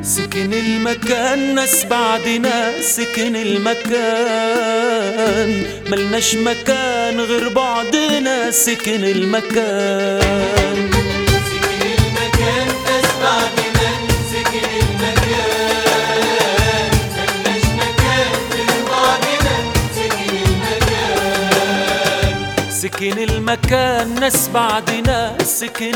سكن المكان ناس بعدنا سكن المكان ملناش مكان غير بعضنا سكن المكان سكن المكان ناس بعدنا سكن المكان ملناش مكان غير بعضنا سكن المكان سكن المكان ناس بعدنا سكن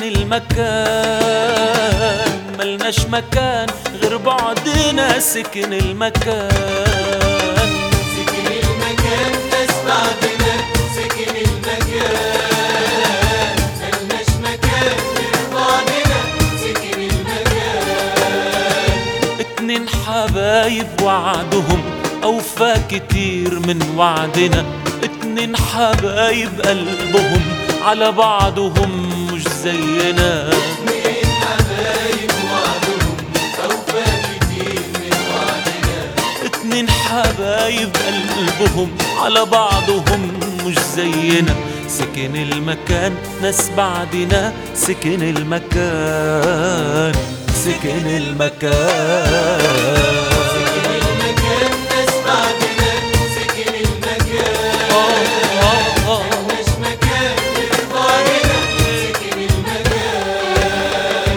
المكان ملناش مكان غير بعضنا سكن المكان سكن المكان ناس بعدنا سكن المكان ملناش مكان غير بعضنا سكن المكان اتنين حبايب وعدهم أوفى كتير من وعدنا اتنين حبايب قلبهم على بعضهم مش زينا اتنين حبايب وعدهم أوفى كتير من وعدنا اتنين حبايب قلبهم على بعضهم مش زينا سكن المكان ناس بعدنا سكن المكان سكن المكان المكان ناس بعدنا سكن المكان ملناش مكان غير بعضنا سكن المكان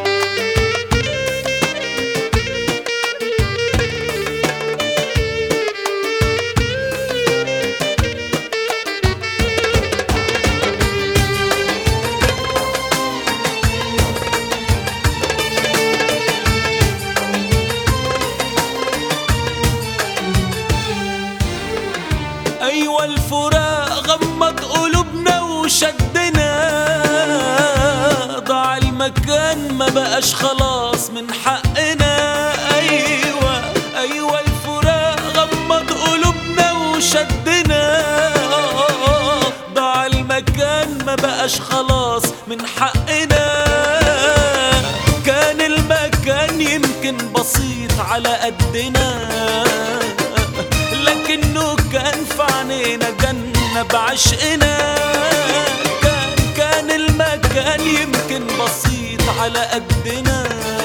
أيوة الفراق غمض قلوبنا وشدنا ضاع المكان ما بقاش خلاص من حقنا أيوة أيوة الفراق غمض قلوبنا وشدنا ضاع المكان ما بقاش خلاص من حقنا كان المكان يمكن بسيط على قدنا لكنه كان في عينينا جنة بعشقنا كان كان المكان يمكن بسيط على قدنا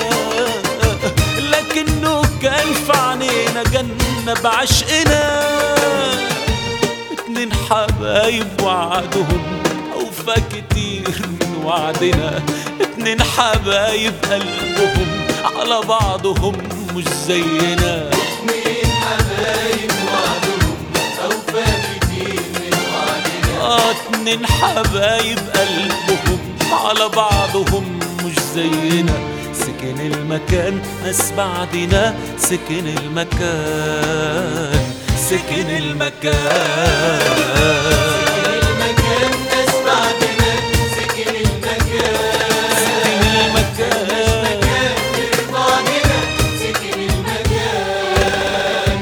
لكنه كان في عينينا جنة بعشقنا اتنين حبايب وعدهم أوفى كتير من وعدنا اتنين حبايب قلبهم على بعضهم مش زينا اتنين حبايب وعدهم أوفى كتير من وعدنا آه اتنين حبايب قلبهم على بعضهم مش زينا سكن المكان ناس بعدنا سكن المكان سكن المكان المكان ناس بعدنا سكن المكان سكن المكان مكان غير بعضنا سكن المكان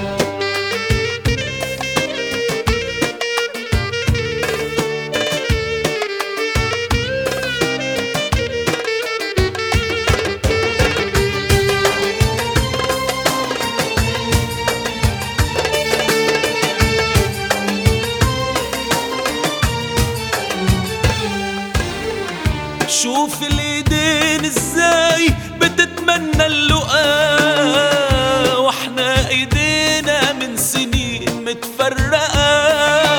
شوف الايدين ازاي بتتمنى اللقاء واحنا ايدينا من سنين متفرقة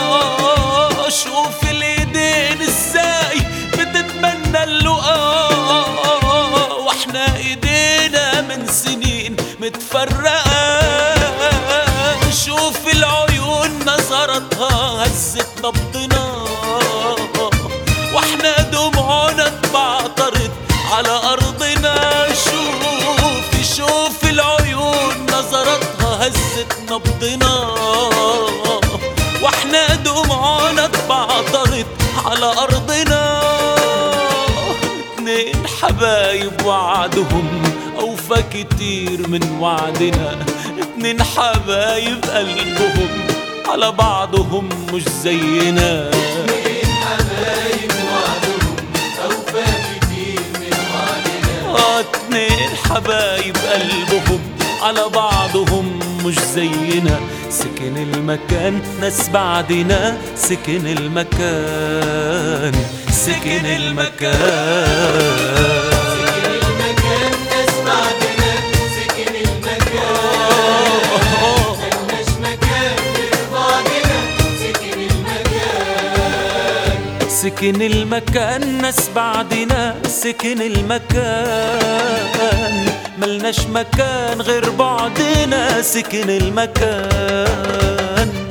شوف الايدين ازاي بتتمنى اللقاء واحنا ايدينا من سنين متفرقة شوف العيون نظرتها هزت نبضنا واحنا دموعنا اتبعترت على ارضنا شوف شوف العيون نظرتها هزت نبضنا واحنا دموعنا اتبعترت على ارضنا اتنين حبايب وعدهم اوفى كتير من وعدنا اتنين حبايب قلبهم على بعضهم مش زينا اتنين حبايب وعدهم أوفى كتير من وعدنا آه اتنين حبايب قلبهم على بعضهم مش زينا سكن المكان ناس بعدنا سكن المكان سكن المكان المكان ناس بعدنا سكن سكن المكان ناس بعدنا سكن المكان ملناش مكان غير بعدنا سكن المكان